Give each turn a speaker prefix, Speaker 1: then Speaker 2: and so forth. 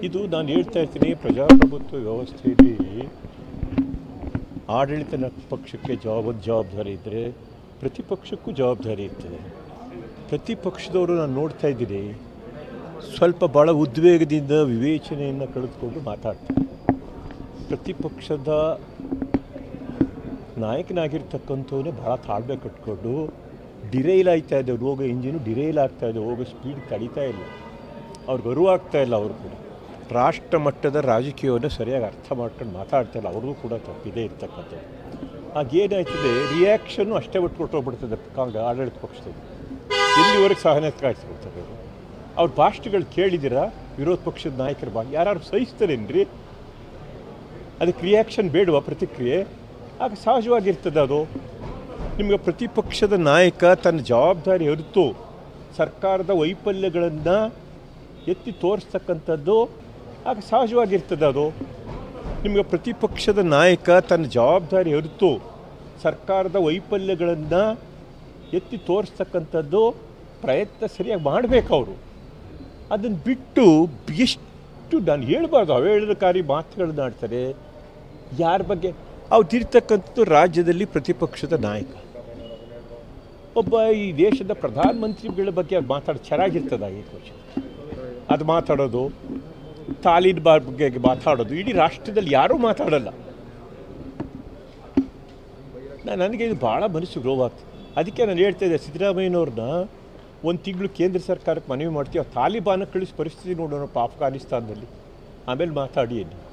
Speaker 1: ಇದು ನಾನು ಹೇಳ್ತಾ ಇರ್ತೀನಿ ಪ್ರಜಾಪ್ರಭುತ್ವ ವ್ಯವಸ್ಥೆಯಲ್ಲಿ ಆಡಳಿತ ನ- ಪಕ್ಷಕ್ಕೆ ಜವಾಬ್ ಜವಾಬ್ದಾರಿ ಇದ್ದರೆ ಪ್ರತಿಪಕ್ಷಕ್ಕೂ ಜವಾಬ್ದಾರಿ ಇರ್ತದೆ ಪ್ರತಿಪಕ್ಷದವರು ನಾನು ನೋಡ್ತಾ ಇದ್ದೀನಿ ಸ್ವಲ್ಪ ಭಾಳ ಉದ್ವೇಗದಿಂದ ವಿವೇಚನೆಯನ್ನು ಕಳೆದುಕೊಂಡು ಮಾತಾಡ್ತಾರೆ ಪ್ರತಿಪಕ್ಷದ ನಾಯಕನಾಗಿರ್ತಕ್ಕಂಥವನ್ನೇ ಭಾಳ ತಾಳ್ಮೆ ಕಟ್ಕೊಂಡು ಡಿರೈಲ್ ಆಗ್ತಾ ಇದೆ ರೋಗ ಇಂಜಿನು ಡಿರೈಲ್ ಆಗ್ತಾ ಇದೆ ಹೋಗೋ ಸ್ಪೀಡ್ ತಡೀತಾ ಇಲ್ಲ ಅವ್ರಿಗೆ ಅರಿವಾಗ್ತಾ ಇಲ್ಲ ಅವರು ಕೂಡ ರಾಷ್ಟ್ರ ಮಟ್ಟದ ರಾಜಕೀಯವನ್ನು ಸರಿಯಾಗಿ ಅರ್ಥ ಮಾಡ್ಕೊಂಡು ಮಾತಾಡ್ತಾ ಇಲ್ಲ ಅವ್ರಿಗೂ ಕೂಡ ತಪ್ಪಿದೆ ಇರ್ತಕ್ಕಂಥದ್ದು ಆಗೇನಾಯ್ತದೆ ರಿಯಾಕ್ಷನ್ನು ಅಷ್ಟೇ ಬಿಟ್ಟು ಕೊಟ್ಟೋಗ್ಬಿಡ್ತದೆ ಕಾಂಗ್ರೆಸ್ ಆಡಳಿತ ಪಕ್ಷದಲ್ಲಿ ಎಲ್ಲಿವರೆಗೆ ಸಹನೆ ಕಾಯಿಸ್ಕೊಳ್ತಾರೆ ಅವರು ಅವ್ರ ಭಾಷಣಗಳು ಕೇಳಿದ್ದೀರಾ ವಿರೋಧ ಪಕ್ಷದ ನಾಯಕರ ಬಾ ಯಾರು ಸಹಿಸ್ತಾರೇನ್ರಿ ಅದಕ್ಕೆ ರಿಯಾಕ್ಷನ್ ಬೇಡವಾ ಪ್ರತಿಕ್ರಿಯೆ ಆಗ ಸಹಜವಾಗಿರ್ತದೆ ಅದು ನಿಮಗೆ ಪ್ರತಿಪಕ್ಷದ ನಾಯಕ ತನ್ನ ಜವಾಬ್ದಾರಿ ಅರಿತು ಸರ್ಕಾರದ ವೈಫಲ್ಯಗಳನ್ನು ಎತ್ತಿ ತೋರಿಸ್ತಕ್ಕಂಥದ್ದು ಆಗ ಸಹಜವಾಗಿರ್ತದೆ ಅದು ನಿಮಗೆ ಪ್ರತಿಪಕ್ಷದ ನಾಯಕ ತನ್ನ ಜವಾಬ್ದಾರಿ ಅರಿತು ಸರ್ಕಾರದ ವೈಫಲ್ಯಗಳನ್ನು ಎತ್ತಿ ತೋರಿಸ್ತಕ್ಕಂಥದ್ದು ಪ್ರಯತ್ನ ಸರಿಯಾಗಿ ಮಾಡಬೇಕು ಅವರು ಅದನ್ನು ಬಿಟ್ಟು ಎಷ್ಟು ನಾನು ಹೇಳ್ಬಾರ್ದು ಅವೇಳನಕಾರಿ ಮಾತುಗಳನ್ನ ಆಡ್ತಾರೆ ಯಾರ ಬಗ್ಗೆ ಅವ್ರು ತಿರ್ತಕ್ಕಂಥದ್ದು ರಾಜ್ಯದಲ್ಲಿ ಪ್ರತಿಪಕ್ಷದ ನಾಯಕ ಒಬ್ಬ ಈ ದೇಶದ ಪ್ರಧಾನಮಂತ್ರಿಗಳ ಬಗ್ಗೆ ಅದು ಮಾತಾಡೋದು ಚೆನ್ನಾಗಿರ್ತದೆ ಈ ವರ್ಷ ಅದು ಮಾತಾಡೋದು ತಾಲೀನ್ ಬಗ್ಗೆ ಮಾತಾಡೋದು ಇಡೀ ರಾಷ್ಟ್ರದಲ್ಲಿ ಯಾರೂ ಮಾತಾಡಲ್ಲ ನಾ- ನನಗೆ ಇದು ಭಾಳ ಮನಸ್ಸಿಗೆ ನೋವಾಗ್ತದೆ ಅದಕ್ಕೆ ನಾನು ಹೇಳ್ತಾ ಇದ್ದೆ ಸಿದ್ದರಾಮಯ್ಯನವ್ರನ್ನ ಒಂದು ತಿಂಗಳು ಕೇಂದ್ರ ಸರ್ಕಾರಕ್ಕೆ ಮನವಿ ಮಾಡ್ತೀವಿ ತಾಲಿಬಾನ ಕಳಿಸಿ ಪರಿಸ್ಥಿತಿ ನೋಡೋಣಪ್ಪ ಆಫ್ಘಾನಿಸ್ತಾನದಲ್ಲಿ ಆಮೇಲೆ ಮಾತಾಡಿ ಎಲ್ಲಿ